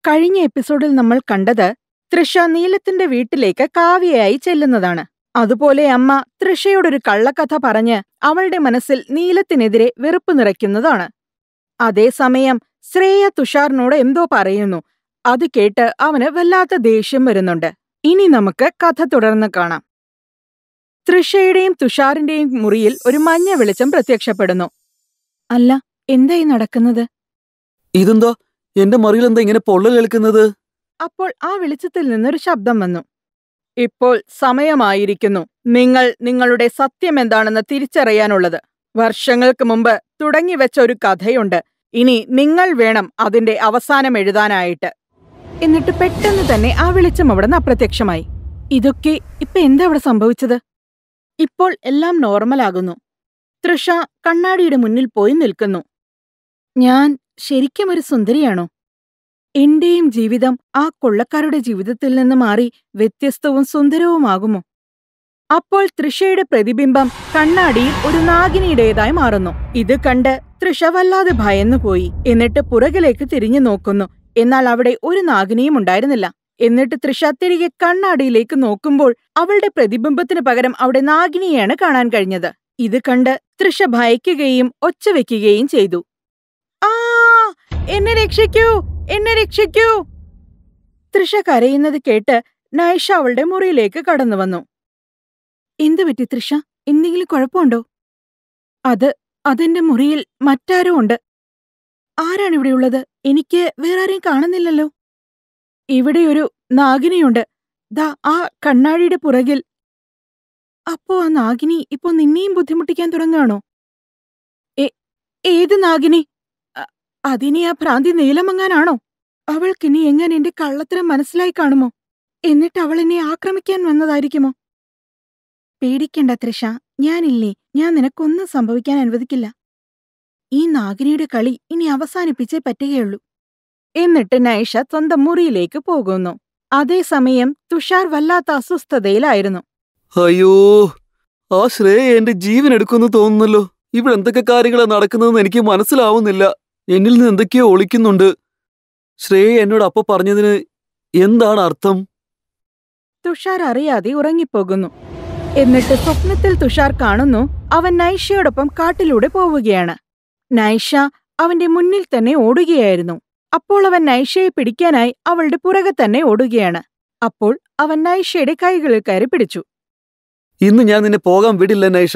കഴിഞ്ഞ എപ്പിസോഡിൽ നമ്മൾ കണ്ടത് തൃഷ നീലത്തിന്റെ വീട്ടിലേക്ക് കാവ്യയായി ചെല്ലുന്നതാണ് അതുപോലെ അമ്മ തൃഷയോടൊരു കള്ളക്കഥ പറഞ്ഞ് അവളുടെ മനസ്സിൽ നീലത്തിനെതിരെ വെറുപ്പ് നിറയ്ക്കുന്നതാണ് അതേസമയം ശ്രേയ തുഷാറിനോട് എന്തോ പറയുന്നു അത് കേട്ട് അവന് വല്ലാത്ത ദേഷ്യം വരുന്നുണ്ട് ഇനി നമുക്ക് കഥ തുടർന്ന് കാണാം തൃഷയുടെയും തുഷാറിന്റെയും മുറിയിൽ ഒരു മഞ്ഞ വെളിച്ചം പ്രത്യക്ഷപ്പെടുന്നു അല്ല എന്തായി നടക്കുന്നത് ഇതെന്താ എന്റെ മറിയിൽ എന്താ ഇങ്ങനെ പൊള്ളൽ കേൾക്കുന്നത് അപ്പോൾ ആ വെളിച്ചത്തിൽ നിന്നൊരു ശബ്ദം വന്നു ഇപ്പോൾ സമയമായിരിക്കുന്നു നിങ്ങൾ നിങ്ങളുടെ സത്യം എന്താണെന്ന് തിരിച്ചറിയാനുള്ളത് വർഷങ്ങൾക്ക് മുമ്പ് തുടങ്ങിവെച്ച ഒരു കഥയുണ്ട് ഇനി നിങ്ങൾ വേണം അതിന്റെ അവസാനം എഴുതാനായിട്ട് എന്നിട്ട് പെട്ടെന്ന് തന്നെ ആ വെളിച്ചം അവിടെ നിന്ന് അപ്രത്യക്ഷമായി ഇതൊക്കെ ഇപ്പൊ എന്താ അവിടെ സംഭവിച്ചത് ഇപ്പോൾ എല്ലാം നോർമലാകുന്നു തൃഷ കണ്ണാടിയുടെ മുന്നിൽ പോയി നിൽക്കുന്നു ഞാൻ ശരിക്കും ഒരു സുന്ദരിയാണോ എന്റെയും ജീവിതം ആ കൊള്ളക്കാരുടെ ജീവിതത്തിൽ നിന്ന് മാറി വ്യത്യസ്തവും സുന്ദരവുമാകുമോ അപ്പോൾ തൃഷയുടെ പ്രതിബിംബം കണ്ണാടിയിൽ ഒരു നാഗിനിയുടേതായി മാറുന്നു ഇത് കണ്ട് തൃഷ വല്ലാതെ ഭയന്നുപോയി എന്നിട്ട് പുറകിലേക്ക് തിരിഞ്ഞു നോക്കുന്നു എന്നാൽ അവിടെ ഒരു നാഗിനിയും ഉണ്ടായിരുന്നില്ല എന്നിട്ട് തൃഷ തിരികെ കണ്ണാടിയിലേക്ക് നോക്കുമ്പോൾ അവളുടെ പ്രതിബിംബത്തിന് പകരം അവിടെ നാഗിനിയാണ് കാണാൻ കഴിഞ്ഞത് ഇത് കണ്ട് തൃഷ ഭയക്കുകയും ഒച്ച വെക്കുകയും ചെയ്തു ആ എന്നെ രക്ഷിക്കൂ എന്നെ രക്ഷിക്കൂ തൃഷ കരയുന്നത് കേട്ട് നൈഷ അവളുടെ മുറിയിലേക്ക് കടന്നു വന്നു എന്തു പറ്റി തൃഷ എന്തെങ്കിലും കുഴപ്പമുണ്ടോ അത് അതെന്റെ മുറിയിൽ മറ്റാരോ ഉണ്ട് ആരാണ് ഇവിടെയുള്ളത് എനിക്ക് വേറെ ആരെയും കാണുന്നില്ലല്ലോ ഇവിടെയൊരു നാഗിനിയുണ്ട് ദാ ആ കണ്ണാടിയുടെ പുറകിൽ അപ്പോ ആ നാഗിനി ഇപ്പോ നിന്നെയും ബുദ്ധിമുട്ടിക്കാൻ തുടങ്ങുകയാണോ ഏ- ഏത് നാഗിനി അ- അതിനി ആ ഭ്രാന്തി നീലമങ്ങാനാണോ അവൾക്കിനി എങ്ങനെ എന്റെ കള്ളത്തരം മനസ്സിലായി കാണുമോ എന്നിട്ട് അവൾ എന്നെ ആക്രമിക്കാൻ വന്നതായിരിക്കുമോ പേടിക്കണ്ട തൃഷ ഞാനില്ലേ ഞാൻ നിനക്കൊന്നും സംഭവിക്കാൻ അനുവദിക്കില്ല ഈ നാഗിനിയുടെ കളി ഇനി അവസാനിപ്പിച്ചേ പറ്റുകയുള്ളൂ എന്നിട്ട് നൈഷ സ്വന്തം മുറിയിലേക്ക് പോകുന്നു അതേസമയം തുഷാർ വല്ലാത്ത അസ്വസ്ഥതയിലായിരുന്നു അയ്യോ ആ ശ്രേയ എന്റെ ജീവൻ എടുക്കുമെന്ന് തോന്നുന്നല്ലോ ഇവിടെ എന്തൊക്കെ കാര്യങ്ങളാ നടക്കുന്നതെന്ന് എനിക്ക് മനസ്സിലാവുന്നില്ല എന്നിൽ നിന്ന് എന്തൊക്കെയോ ഒളിക്കുന്നുണ്ട് ശ്രേയ എന്നോട് അപ്പ പറഞ്ഞതിന് എന്താണ് അർത്ഥം തുഷാർ അറിയാതെ ഉറങ്ങിപ്പോകുന്നു എന്നിട്ട് സ്വപ്നത്തിൽ തുഷാർ കാണുന്നു അവൻ നൈഷയോടൊപ്പം കാട്ടിലൂടെ പോവുകയാണ് നൈഷ അവന്റെ മുന്നിൽ തന്നെ ഓടുകയായിരുന്നു അപ്പോൾ അവൻ നൈഷയെ പിടിക്കാനായി അവളുടെ പുറകെ തന്നെ ഓടുകയാണ് അപ്പോൾ അവൻ നൈഷയുടെ കൈകളിൽ കയറി പിടിച്ചു ഇന്ന് ഞാൻ നിന്നെ പോകാൻ വിടില്ല നൈഷ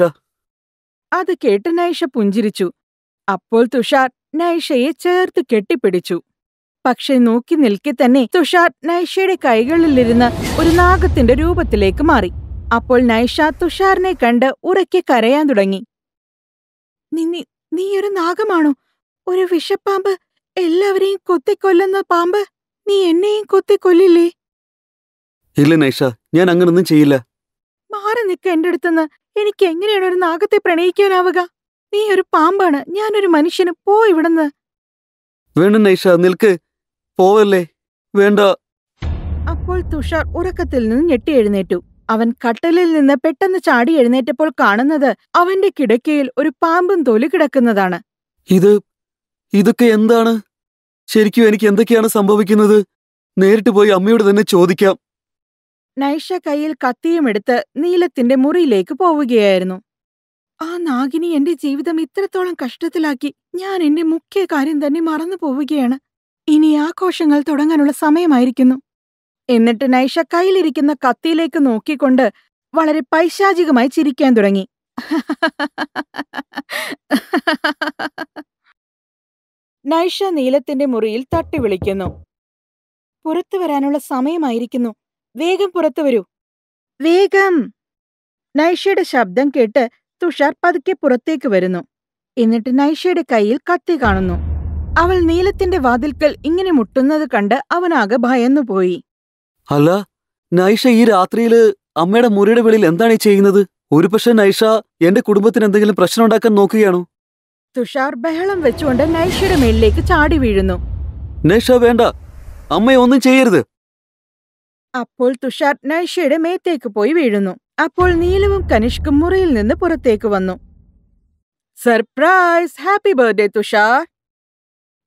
അത് കേട്ട് നൈഷ പുഞ്ചിരിച്ചു അപ്പോൾ തുഷാർ നൈഷയെ ചേർത്ത് കെട്ടിപ്പിടിച്ചു പക്ഷെ നോക്കി നിൽക്കെ തന്നെ തുഷാർ നൈഷയുടെ കൈകളിലിരുന്ന് ഒരു നാഗത്തിന്റെ രൂപത്തിലേക്ക് മാറി അപ്പോൾ നൈഷ തുഷാറിനെ കണ്ട് ഉറക്കെ കരയാൻ തുടങ്ങി "നീ- നീ നീ ഒരു നാഗമാണോ ഒരു വിഷപ്പാമ്പ് എല്ലാവരെയും കൊത്തിക്കൊല്ലുന്ന പാമ്പ് നീ എന്നെയും കൊത്തിക്കൊല്ലില്ലേ ഇല്ല നൈഷ ഞാൻ അങ്ങനൊന്നും ചെയ്യില്ല മാറി നിൽക്ക എന്റെ അടുത്തുനിന്ന് എനിക്ക് എങ്ങനെയാണ് ഒരു നാഗത്തെ പ്രണയിക്കാനാവുക നീ ഒരു പാമ്പാണ് ഞാനൊരു മനുഷ്യന് പോ ഇവിടുന്ന് വേണ്ട നൈഷ നിൽക്ക് പോവല്ലേ വേണ്ട അപ്പോൾ തുഷാർ ഉറക്കത്തിൽ നിന്ന് ഞെട്ടി എഴുന്നേറ്റു അവൻ കട്ടലിൽ നിന്ന് പെട്ടെന്ന് ചാടി എഴുന്നേറ്റപ്പോൾ കാണുന്നത് അവന്റെ കിടക്കയിൽ ഒരു പാമ്പും തൊലി കിടക്കുന്നതാണ് ഇത് ഇതൊക്കെ എന്താണ് ശരിക്കും എനിക്ക് എന്തൊക്കെയാണ് സംഭവിക്കുന്നത് നേരിട്ട് പോയി അമ്മയോട് തന്നെ ചോദിക്കാം നൈഷ കയ്യിൽ കത്തിയും എടുത്ത് നീലത്തിന്റെ മുറിയിലേക്ക് പോവുകയായിരുന്നു ആ നാഗിനി എന്റെ ജീവിതം ഇത്രത്തോളം കഷ്ടത്തിലാക്കി ഞാൻ എന്റെ മുഖ്യ കാര്യം തന്നെ മറന്നു പോവുകയാണ് ഇനി ആഘോഷങ്ങൾ തുടങ്ങാനുള്ള സമയമായിരിക്കുന്നു എന്നിട്ട് നൈഷ കയ്യിലിരിക്കുന്ന കത്തിയിലേക്ക് നോക്കിക്കൊണ്ട് വളരെ പൈശാചികമായി ചിരിക്കാൻ തുടങ്ങി നൈഷ നീലത്തിന്റെ മുറിയിൽ തട്ടി വിളിക്കുന്നു പുറത്തു വരാനുള്ള സമയമായിരിക്കുന്നു വേഗം പുറത്തു വരൂ വേഗം നൈഷയുടെ ശബ്ദം കേട്ട് തുഷാർ പതുക്കെ പുറത്തേക്ക് വരുന്നു എന്നിട്ട് നൈഷയുടെ കയ്യിൽ കത്തി കാണുന്നു അവൾ നീലത്തിന്റെ വാതിൽക്കൽ ഇങ്ങനെ മുട്ടുന്നത് കണ്ട് അവനാകെ ഭയന്നുപോയി അല്ല നൈഷ ഈ രാത്രിയില് അമ്മയുടെ മുറിയുടെ വെളിയിൽ എന്താണ് ഈ ചെയ്യുന്നത് ഒരുപക്ഷെ നൈഷ എന്റെ കുടുംബത്തിന് എന്തെങ്കിലും പ്രശ്നം ഉണ്ടാക്കാൻ നോക്കുകയാണോ തുഷാർ ബഹളം വെച്ചുകൊണ്ട് നൈഷയുടെ മേളിലേക്ക് ചാടി വീഴുന്നു നൈഷ വേണ്ട അമ്മയെ ഒന്നും ചെയ്യരുത് അപ്പോൾ തുഷാർ നൈഷയുടെ മേത്തേക്ക് പോയി വീഴുന്നു അപ്പോൾ നീലവും കനിഷ്കും മുറിയിൽ നിന്ന് പുറത്തേക്ക് വന്നു surprise happy birthday Tushar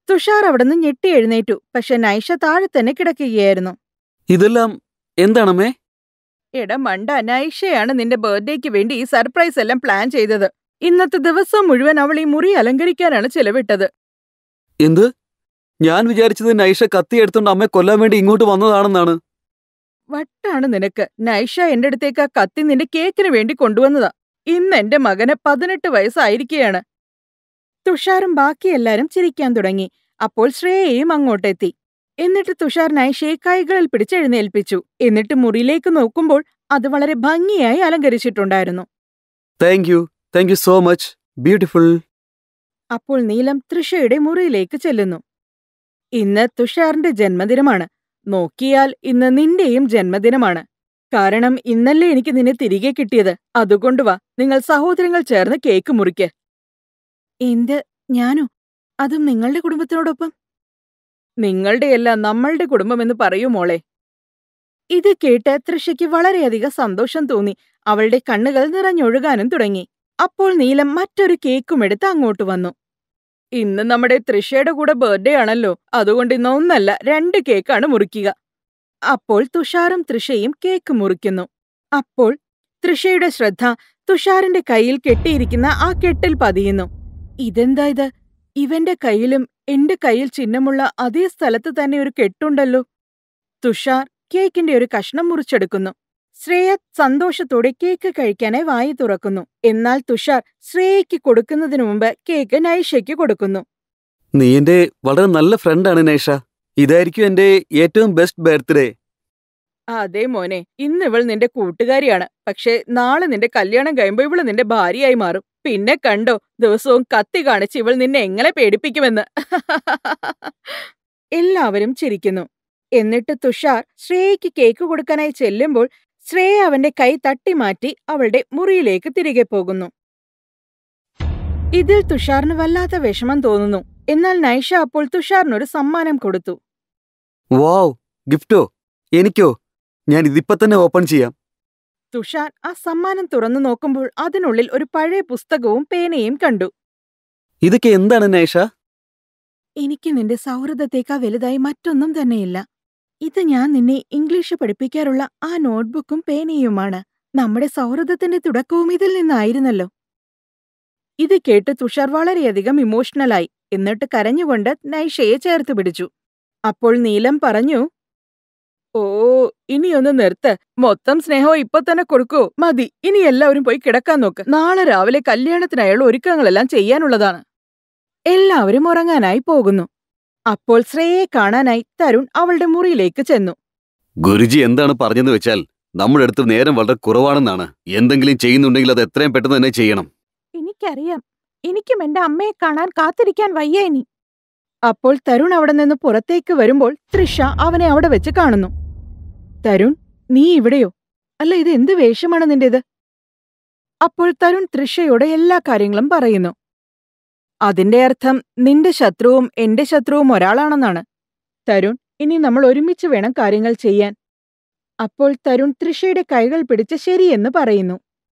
Tushar അവിടുന്ന് ഞെട്ടി എഴുന്നേറ്റു പക്ഷെ നൈഷ താഴെ തന്നെ കിടക്കുകയായിരുന്നു ഇതെല്ലാം എന്താണമ്മേ എടാ മണ്ട നൈഷയാണ് നിന്റെ ബർത്ത്ഡേക്ക് വേണ്ടി ഈ സർപ്രൈസ് എല്ലാം പ്ലാൻ ചെയ്തത് ഇന്നത്തെ ദിവസം മുഴുവൻ അവൾ ഈ മുറി അലങ്കരിക്കാനാണ് ചെലവിട്ടത് എന്ത് ഞാൻ വിചാരിച്ചത് നൈഷ കത്തി എടുത്തോണ്ട് അമ്മയെ കൊല്ലാൻ വേണ്ടി ഇങ്ങോട്ട് വന്നതാണെന്നാണ് വട്ടാണ് നിനക്ക് നൈഷ എന്റെ അടുത്തേക്ക് ആ കത്തി നിന്റെ കേക്കിന് വേണ്ടി കൊണ്ടുവന്നതാ ഇന്ന് എന്റെ മകന് പതിനെട്ട് വയസ്സായിരിക്കുകയാണ് തുഷാറും ബാക്കി എല്ലാരും ചിരിക്കാൻ തുടങ്ങി അപ്പോൾ ശ്രേയയും അങ്ങോട്ടെത്തി എന്നിട്ട് തുഷാർ നൈഷയെ കൈകളിൽ പിടിച്ച് എഴുന്നേൽപ്പിച്ചു എന്നിട്ട് മുറിയിലേക്ക് നോക്കുമ്പോൾ അത് വളരെ ഭംഗിയായി അലങ്കരിച്ചിട്ടുണ്ടായിരുന്നു thank you thank you so much beautiful അപ്പോൾ നീലം തൃഷയുടെ മുറിയിലേക്ക് ചെല്ലുന്നു ഇന്ന് തുഷാറിന്റെ ജന്മദിനമാണ് നോക്കിയാൽ ഇന്ന് നിന്റെയും ജന്മദിനമാണ് കാരണം ഇന്നല്ലേ എനിക്ക് നിന്നെ തിരികെ കിട്ടിയത് അതുകൊണ്ട് വാ നിങ്ങൾ സഹോദരങ്ങൾ ചേർന്ന് കേക്ക് മുറിക്ക് എന്ത് ഞാനോ അതും നിങ്ങളുടെ കുടുംബത്തിനോടൊപ്പം നിങ്ങളുടെയല്ല നമ്മളുടെ കുടുംബമെന്ന് പറയൂ മോളെ ഇത് കേട്ട് തൃഷയ്ക്ക് വളരെയധികം സന്തോഷം തോന്നി അവളുടെ കണ്ണുകൾ നിറഞ്ഞൊഴുകാനും തുടങ്ങി അപ്പോൾ നീലം മറ്റൊരു കേക്കും എടുത്ത് അങ്ങോട്ട് വന്നു ഇന്ന് നമ്മുടെ തൃഷയുടെ കൂടെ ബർത്ത്ഡേ ആണല്ലോ അതുകൊണ്ട് ഇന്ന് ഒന്നല്ല രണ്ട് കേക്കാണ് മുറിക്കുക അപ്പോൾ തുഷാറും തൃഷയും കേക്ക് മുറിക്കുന്നു അപ്പോൾ തൃഷയുടെ ശ്രദ്ധ തുഷാറിന്റെ കയ്യിൽ കെട്ടിയിരിക്കുന്ന ആ കെട്ടിൽ പതിയുന്നു ഇതെന്താ ഇത് ഇവന്റെ കയ്യിലും എന്റെ കയ്യിൽ ചിഹ്നമുള്ള അതേ സ്ഥലത്ത് തന്നെ ഒരു കെട്ടുണ്ടല്ലോ തുഷാർ കേക്കിന്റെ ഒരു കഷ്ണം മുറിച്ചെടുക്കുന്നു ശ്രേയ സന്തോഷത്തോടെ കേക്ക് കഴിക്കാനായി വായി തുറക്കുന്നു എന്നാൽ തുഷാർ ശ്രേയയ്ക്ക് കൊടുക്കുന്നതിനു മുമ്പ് കേക്ക് നൈഷയ്ക്ക് കൊടുക്കുന്നു നീ എന്റെ വളരെ നല്ല ഫ്രണ്ടാണ് നൈഷ ഇതായിരിക്കും എന്റെ ഏറ്റവും ബെസ്റ്റ് ബർത്ത്ഡേ അതെ മോനെ ഇന്ന് ഇവൾ നിന്റെ കൂട്ടുകാരിയാണ് പക്ഷേ നാളെ നിന്റെ കല്യാണം കഴിയുമ്പോ ഇവള് നിന്റെ ഭാര്യയായി മാറും പിന്നെ കണ്ടോ ദിവസവും കത്തി കാണിച്ച് ഇവൾ നിന്നെ എങ്ങനെ പേടിപ്പിക്കുമെന്ന് എല്ലാവരും ചിരിക്കുന്നു എന്നിട്ട് തുഷാർ ശ്രേയയ്ക്ക് കേക്ക് കൊടുക്കാനായി ചെല്ലുമ്പോൾ ശ്രേയ അവന്റെ കൈ തട്ടിമാറ്റി അവളുടെ മുറിയിലേക്ക് തിരികെ പോകുന്നു ഇതിൽ തുഷാറിന് വല്ലാത്ത വിഷമം തോന്നുന്നു എന്നാൽ നൈഷ അപ്പോൾ തുഷാറിനൊരു സമ്മാനം കൊടുത്തു വാവ് ഗിഫ്റ്റോ എനിക്കോ ഞാൻ ഇതിപ്പോ തന്നെ ഓപ്പൺ ചെയ്യാം തുഷാർ ആ സമ്മാനം തുറന്നു നോക്കുമ്പോൾ അതിനുള്ളിൽ ഒരു പഴയ പുസ്തകവും പേനയും കണ്ടു ഇതൊക്കെ എന്താണ് നൈഷ എനിക്ക് നിന്റെ സൗഹൃദത്തേക്കാൾ വലുതായി മറ്റൊന്നും തന്നെയില്ല ഇത് ഞാൻ നിന്നെ ഇംഗ്ലീഷ് പഠിപ്പിക്കാറുള്ള ആ നോട്ട്ബുക്കും പേനയുമാണ് നമ്മുടെ സൗഹൃദത്തിന്റെ തുടക്കവും ഇതിൽ നിന്നായിരുന്നല്ലോ ഇത് കേട്ട് തുഷാർ വളരെയധികം ഇമോഷണലായി എന്നിട്ട് കരഞ്ഞുകൊണ്ട് നൈഷയെ ചേർത്ത് പിടിച്ചു അപ്പോൾ നീലം പറഞ്ഞു ഓ ഇനിയൊന്ന് നിർത്ത് മൊത്തം സ്നേഹം ഇപ്പൊ തന്നെ കൊടുക്കൂ മതി ഇനി എല്ലാവരും പോയി കിടക്കാൻ നോക്ക് നാളെ രാവിലെ കല്യാണത്തിനായുള്ള ഒരുക്കങ്ങളെല്ലാം ചെയ്യാനുള്ളതാണ് എല്ലാവരും ഉറങ്ങാനായി പോകുന്നു അപ്പോൾ ശ്രേയെ കാണാനായി തരുൺ അവളുടെ മുറിയിലേക്ക് ചെന്നു ഗുരുജി എന്താണ് പറഞ്ഞെന്ന് വെച്ചാൽ നമ്മുടെ അടുത്ത് നേരം വളരെ കുറവാണെന്നാണ് എന്തെങ്കിലും ചെയ്യുന്നുണ്ടെങ്കിൽ അത് എത്രയും പെട്ടെന്ന് തന്നെ ചെയ്യണം എനിക്കറിയാം എനിക്കും എന്റെ അമ്മയെ കാണാൻ കാത്തിരിക്കാൻ വയ്യ ഇനി അപ്പോൾ തരുൺ അവിടെ നിന്ന് പുറത്തേക്ക് വരുമ്പോൾ തൃഷ അവനെ അവിടെ വെച്ച് കാണുന്നു തരുൺ നീ ഇവിടെയോ അല്ല ഇത് എന്ത് വേഷമാണ് നിന്റേത് അപ്പോൾ തരുൺ തൃഷയോട് എല്ലാ കാര്യങ്ങളും പറയുന്നു അതിന്റെ അർത്ഥം നിന്റെ ശത്രുവും എന്റെ ശത്രുവും ഒരാളാണെന്നാണ് തരുൺ ഇനി നമ്മൾ ഒരുമിച്ച് വേണം കാര്യങ്ങൾ ചെയ്യാൻ അപ്പോൾ തരുൺ തൃഷയുടെ കൈകൾ പിടിച്ച് ശരിയെന്ന് പറയുന്നു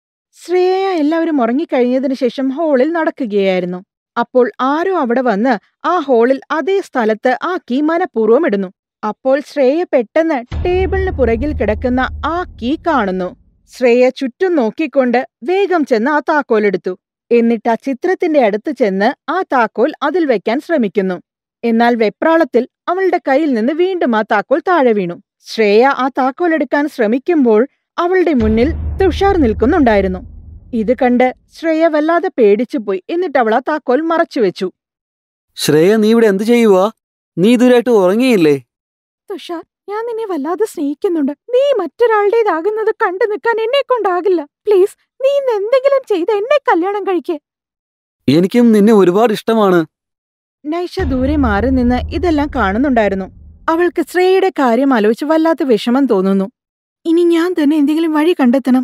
ശ്രേയ എല്ലാവരും ഉറങ്ങിക്കഴിഞ്ഞതിനു ശേഷം ഹാളിൽ നടക്കുകയായിരുന്നു അപ്പോൾ ആരോ അവിടെ വന്ന് ആ ഹാളിൽ അതേ സ്ഥലത്ത് ആ കീ മനഃപൂർവ്വം ഇടുന്നു അപ്പോൾ ശ്രേയ പെട്ടെന്ന് ടേബിളിന് പുറകിൽ കിടക്കുന്ന ആ കീ കാണുന്നു ശ്രേയ ചുറ്റും നോക്കിക്കൊണ്ട് വേഗം ചെന്ന് ആ താക്കോലെടുത്തു എന്നിട്ട് ആ ചിത്രത്തിന്റെ അടുത്ത് ചെന്ന് ആ താക്കോൽ അതിൽ വെക്കാൻ ശ്രമിക്കുന്നു എന്നാൽ വെപ്രാളത്തിൽ അവളുടെ കയ്യിൽ നിന്ന് വീണ്ടും ആ താക്കോൽ താഴെ വീണു ശ്രേയ ആ താക്കോൽ എടുക്കാൻ ശ്രമിക്കുമ്പോൾ അവളുടെ മുന്നിൽ തുഷാർ നിൽക്കുന്നുണ്ടായിരുന്നു ഇത് കണ്ട് ശ്രേയ വല്ലാതെ പേടിച്ചുപോയി എന്നിട്ട് അവൾ ആ താക്കോൽ മറച്ചുവെച്ചു ശ്രേയ നീ ഇവിടെ എന്ത് ചെയ്യുവാ നീ ഇതുവരായിട്ട് ഉറങ്ങിയില്ലേ തുഷാർ ഞാൻ നിന്നെ വല്ലാതെ സ്നേഹിക്കുന്നുണ്ട് നീ മറ്റൊരാളുടേതാകുന്നത് കണ്ടു നിൽക്കാൻ എന്നെ കൊണ്ടാകില്ല പ്ലീസ് നീ ഇന്ന് എന്തെങ്കിലും ചെയ്ത് എന്നെ കല്യാണം കഴിക്ക് എനിക്കും നിന്നെ ഒരുപാട് ഇഷ്ടമാണ് നൈഷ ദൂരെ മാറി നിന്ന് ഇതെല്ലാം കാണുന്നുണ്ടായിരുന്നു അവൾക്ക് ശ്രേയയുടെ കാര്യം ആലോചിച്ച് വല്ലാത്ത വിഷമം തോന്നുന്നു ഇനി ഞാൻ തന്നെ എന്തെങ്കിലും വഴി കണ്ടെത്തണം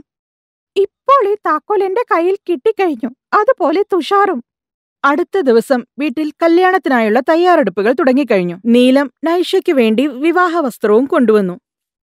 ഇപ്പോൾ ഈ താക്കോൽ എന്റെ കയ്യിൽ കിട്ടിക്കഴിഞ്ഞു അതുപോലെ തുഷാറും അടുത്ത ദിവസം വീട്ടിൽ കല്യാണത്തിനായുള്ള തയ്യാറെടുപ്പുകൾ തുടങ്ങിക്കഴിഞ്ഞു നീലം നൈഷയ്ക്ക് വേണ്ടി വിവാഹ വസ്ത്രവും കൊണ്ടുവന്നു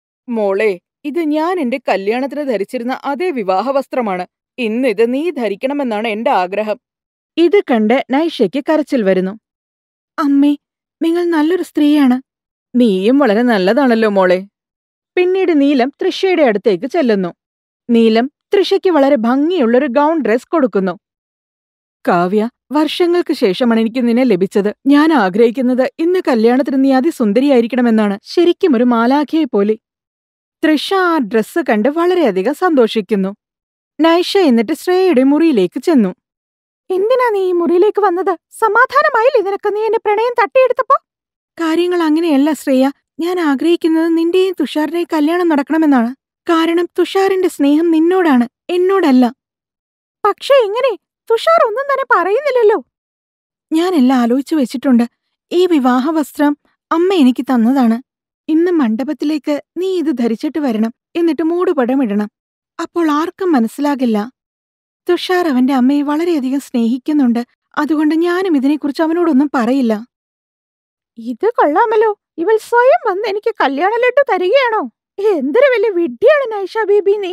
മോളെ ഇത് ഞാൻ എന്റെ കല്യാണത്തിന് ധരിച്ചിരുന്ന അതേ വിവാഹ വസ്ത്രമാണ് ഇന്ന് ഇത് നീ ധരിക്കണമെന്നാണ് എന്റെ ആഗ്രഹം ഇത് കണ്ട് നൈഷയ്ക്ക് കരച്ചിൽ വരുന്നു അമ്മേ നിങ്ങൾ നല്ലൊരു സ്ത്രീയാണ് നീയും വളരെ നല്ലതാണല്ലോ മോളെ പിന്നീട് നീലം തൃഷയുടെ അടുത്തേക്ക് ചെല്ലുന്നു നീലം തൃഷയ്ക്ക് വളരെ ഭംഗിയുള്ളൊരു ഗൗൺ ഡ്രസ് കൊടുക്കുന്നു കാവ്യ വർഷങ്ങൾക്ക് ശേഷമാണ് എനിക്ക് നിന്നെ ലഭിച്ചത് ഞാൻ ആഗ്രഹിക്കുന്നത് ഇന്ന് കല്യാണത്തിന് നീ അതിസുന്ദരിയായിരിക്കണമെന്നാണ് ശരിക്കും ഒരു മാലാഖയെ പോലെ തൃഷ ആ ഡ്രസ്സ് കണ്ട് വളരെയധികം സന്തോഷിക്കുന്നു നൈഷ എന്നിട്ട് ശ്രേയയുടെ മുറിയിലേക്ക് ചെന്നു എന്തിനാ നീ ഈ മുറിയിലേക്ക് വന്നത് സമാധാനമായില്ലേ നിനക്ക് നീ എന്റെ പ്രണയം തട്ടിയെടുത്തപ്പോ കാര്യങ്ങൾ അങ്ങനെയല്ല ശ്രേയ ഞാൻ ആഗ്രഹിക്കുന്നത് നിന്റെയും തുഷാറിന്റെയും കല്യാണം നടക്കണമെന്നാണ് കാരണം തുഷാറിന്റെ സ്നേഹം നിന്നോടാണ് എന്നോടല്ല പക്ഷേ എങ്ങനെ തുഷാർ ഒന്നും തന്നെ പറയുന്നില്ലല്ലോ ഞാൻ എല്ലാം ആലോചിച്ചു വെച്ചിട്ടുണ്ട് ഈ വിവാഹവസ്ത്രം അമ്മ എനിക്ക് തന്നതാണ് ഇന്ന് മണ്ഡപത്തിലേക്ക് നീ ഇത് ധരിച്ചിട്ട് വരണം എന്നിട്ട് മൂടുപടമിടണം അപ്പോൾ ആർക്കും മനസ്സിലാകില്ല തുഷാർ അവന്റെ അമ്മയെ വളരെയധികം സ്നേഹിക്കുന്നുണ്ട് അതുകൊണ്ട് ഞാനും ഇതിനെക്കുറിച്ച് അവനോടൊന്നും പറയില്ല ഇത് കൊള്ളാമല്ലോ ഇവൾ സ്വയം വന്ന് എനിക്ക് കല്യാണ ലഡ്ഡു തരികയാണോ എന്തൊരു വലിയ വിഡ്ഢിയാണ് നൈഷ ബേബി നീ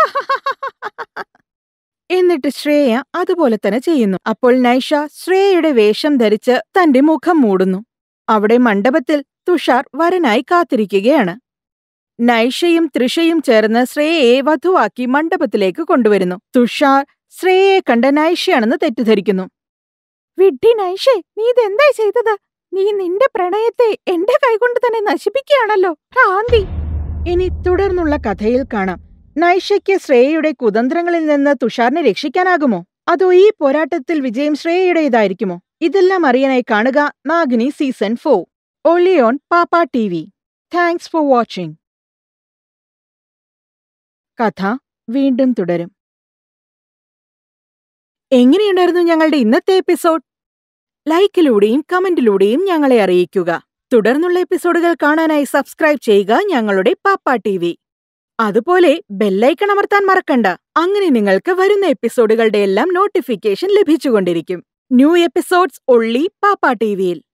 എന്നിട്ട് ശ്രേയ അതുപോലെ തന്നെ ചെയ്യുന്നു അപ്പോൾ നൈഷ ശ്രേയയുടെ വേഷം ധരിച്ച് തന്റെ മുഖം മൂടുന്നു അവിടെ മണ്ഡപത്തിൽ തുഷാർ വരനായി കാത്തിരിക്കുകയാണ് നൈഷയും തൃഷയും ചേർന്ന് ശ്രേയയെ വധുവാക്കി മണ്ഡപത്തിലേക്ക് കൊണ്ടുവരുന്നു തുഷാർ ശ്രേയയെ കണ്ട് നൈഷയാണെന്ന് തെറ്റിദ്ധരിക്കുന്നു വിഡ്ഢി നൈഷേ നീ ഇതെന്തായി ചെയ്തത് നീ നിന്റെ പ്രണയത്തെ എന്റെ കൈകൊണ്ട് തന്നെ നശിപ്പിക്കുകയാണല്ലോ ഭ്രാന്തി ഇനി തുടർന്നുള്ള കഥയിൽ കാണാം നൈഷയ്ക്ക് ശ്രേയയുടെ കുതന്ത്രങ്ങളിൽ നിന്ന് തുഷാറിനെ രക്ഷിക്കാനാകുമോ അതോ ഈ പോരാട്ടത്തിൽ വിജയം ശ്രേയയുടേതായിരിക്കുമോ ഇതെല്ലാം അറിയാനായി കാണുക നാഗിനി സീസൺ ഫോർ ഒളിയോൺ Pappa T V thanks for watching കഥ വീണ്ടും തുടരും എങ്ങനെയുണ്ടായിരുന്നു ഞങ്ങളുടെ ഇന്നത്തെ എപ്പിസോഡ് ലൈക്കിലൂടെയും കമന്റിലൂടെയും ഞങ്ങളെ അറിയിക്കുക തുടർന്നുള്ള എപ്പിസോഡുകൾ കാണാനായി സബ്സ്ക്രൈബ് ചെയ്യുക ഞങ്ങളുടെ പാപ്പ ടി വി അതുപോലെ ബെല്ലൈക്കൺ അമർത്താൻ മറക്കണ്ട അങ്ങനെ നിങ്ങൾക്ക് വരുന്ന എപ്പിസോഡുകളുടെ എല്ലാം നോട്ടിഫിക്കേഷൻ ലഭിച്ചുകൊണ്ടിരിക്കും ന്യൂ എപ്പിസോഡ്സ് ഒള്ളി പാപ്പ ടിവിയിൽ